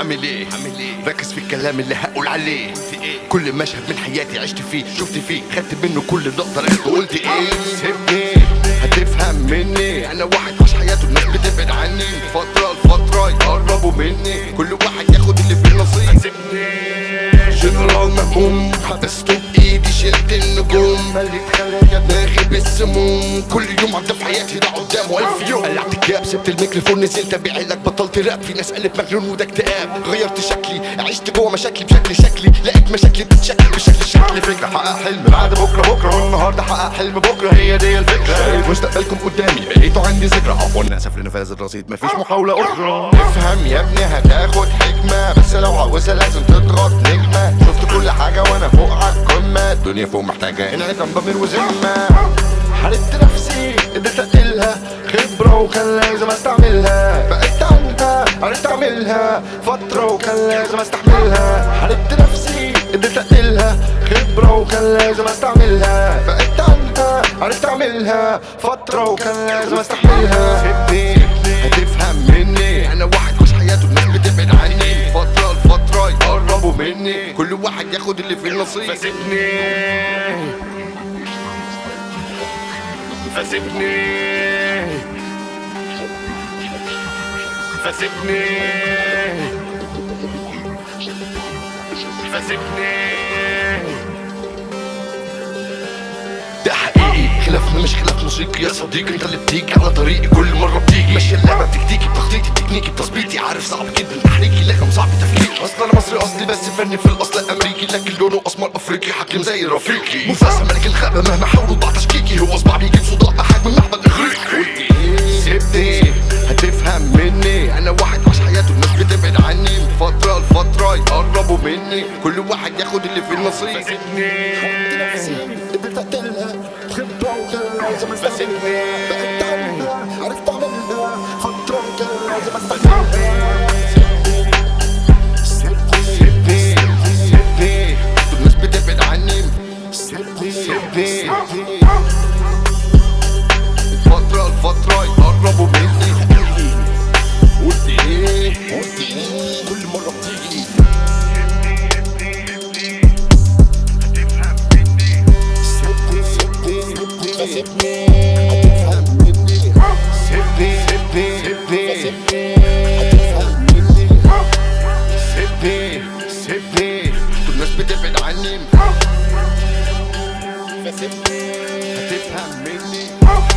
عامل ايه عامل ايه ركز في الكلام اللي هقول عليه في ايه كل مشهد من حياتي عشت فيه شفت فيه خدت منه كل اللي اقدر اخده قلت ايه سيبني هتفهم مني انا واحد عاش حياته الناس بتبعد عني من فتره لفتره يقربوا مني كل واحد ياخد اللي في النصيب سيبني جنرال مهموم حبسته بايدي شلت النجوم مليت خلايا دماغي بالسموم كل يوم عدى في حياتي ده قدامه الف يوم قلعت الكاب سبت الميكروفون نزلت ابيع لك بطلت راب في ناس قالت مجنون وده اكتئاب غيرت شكلي عشت جوه مشاكلي بشكل شكلي لقيت مشاكلي بتتشكل بشكل شكلي فكره حقق حلم بعد بكره بكره والنهارده حقق حلم بكره هي دي الفكره شايف مستقبلكم قدامي لقيته عندي ذكرى عفوا اسف لنفاذ الرصيد مفيش محاوله اخرى افهم يا ابني هتاخد حكمه بس لو عاوزها لازم تضغط نجمه شفت كل حاجه وانا فوق عالقمه الدنيا فوق محتاجه انعدام ضمير وذمه حاربت نفسي قدرت اقتلها خبرة وكان لازم استعملها بقيت عنها عرفت اعملها فترة وكان لازم استحملها حاربت نفسي قدرت اقتلها خبرة وكان لازم استعملها بقيت عنها عرفت اعملها فترة وكان لازم استحملها سيبني هتفهم مني انا واحد عاش حياته الناس بتبعد عني فترة لفترة يقربوا مني كل واحد ياخد اللي في النصيب فسيبني فسيبني فسيبني فسيبني ده حقيقي خلافنا مش خلاف موسيقي يا صديقي انت اللي بتيجي على طريقي كل مره بتيجي ماشي اللعبه بتكتيكي بتخطيطي تكنيكي بتظبيطي عارف صعب جدا تحريكي لكن صعب تفكيري اصل انا مصري اصلي بس فني في الاصل امريكي لكن لونه اسمر افريقي حاكم زي رفيقي مفاسة ملك الغابه مهما حاولوا ضع تشكيكي هو صباع بيجيب صداع بحجم المعبد اغريقي سيبني هتفهم مني انا واحد عاش حياته الناس بتبعد عني من فتره لفتره يقربوا مني كل واحد ياخد اللي في النصيب فسيبني قدرت اقتلها خبرة وكان لازم استعملها بقيت عنها عرفت اعملها فترة وكان لازم استحملها سيبني سيبني الناس بتبعد عني سيبني فترة لفترة يقربوا مني قلت ايه قلت ايه كل مرة بتيجي سيبني هتفهم مني سيبني سيبني سيبني هتفهم مني سيبني سيبني الناس بتبعد عني فسيبني هتفهم مني